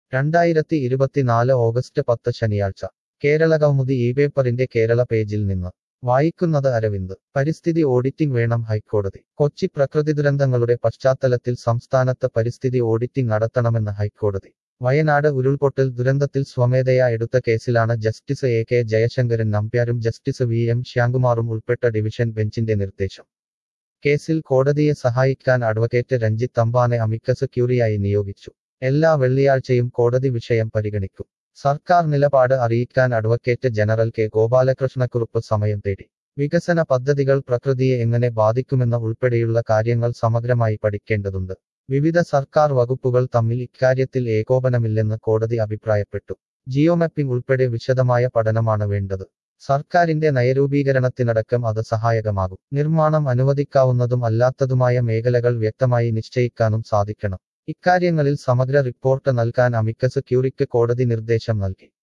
രണ്ടായിരത്തി ഇരുപത്തിനാല് ഓഗസ്റ്റ് പത്ത് ശനിയാഴ്ച കേരള കൗമുദി ഈ പേപ്പറിന്റെ കേരള പേജിൽ നിന്ന് വായിക്കുന്നത് അരവിന്ദ് പരിസ്ഥിതി ഓഡിറ്റിംഗ് വേണം ഹൈക്കോടതി കൊച്ചി പ്രകൃതി ദുരന്തങ്ങളുടെ പശ്ചാത്തലത്തിൽ സംസ്ഥാനത്ത് പരിസ്ഥിതി ഓഡിറ്റിംഗ് നടത്തണമെന്ന് ഹൈക്കോടതി വയനാട് ഉരുൾപൊട്ടൽ ദുരന്തത്തിൽ സ്വമേധയാ എടുത്ത കേസിലാണ് ജസ്റ്റിസ് എ കെ ജയശങ്കരൻ നമ്പ്യാരും ജസ്റ്റിസ് വി എം ശ്യാംകുമാറും ഉൾപ്പെട്ട ഡിവിഷൻ ബെഞ്ചിന്റെ നിർദ്ദേശം കേസിൽ കോടതിയെ സഹായിക്കാൻ അഡ്വക്കേറ്റ് രഞ്ജിത്ത് തമ്പാനെ അമിക്കസ് ക്യൂറിയായി നിയോഗിച്ചു എല്ലാ വെള്ളിയാഴ്ചയും കോടതി വിഷയം പരിഗണിക്കും സർക്കാർ നിലപാട് അറിയിക്കാൻ അഡ്വക്കേറ്റ് ജനറൽ കെ ഗോപാലകൃഷ്ണക്കുറുപ്പ് സമയം തേടി വികസന പദ്ധതികൾ പ്രകൃതിയെ എങ്ങനെ ബാധിക്കുമെന്ന ഉൾപ്പെടെയുള്ള കാര്യങ്ങൾ സമഗ്രമായി പഠിക്കേണ്ടതുണ്ട് വിവിധ സർക്കാർ വകുപ്പുകൾ തമ്മിൽ ഇക്കാര്യത്തിൽ ഏകോപനമില്ലെന്ന് കോടതി അഭിപ്രായപ്പെട്ടു ജിയോമാപ്പിംഗ് ഉൾപ്പെടെ വിശദമായ പഠനമാണ് വേണ്ടത് സർക്കാരിന്റെ നയരൂപീകരണത്തിനടക്കം അത് സഹായകമാകും നിർമ്മാണം അനുവദിക്കാവുന്നതും അല്ലാത്തതുമായ മേഖലകൾ വ്യക്തമായി നിശ്ചയിക്കാനും സാധിക്കണം ഇക്കാര്യങ്ങളിൽ സമഗ്ര റിപ്പോർട്ട് നൽകാൻ അമിക്കസ് ക്യൂറിക്ക് കോടതി നിർദ്ദേശം നൽകി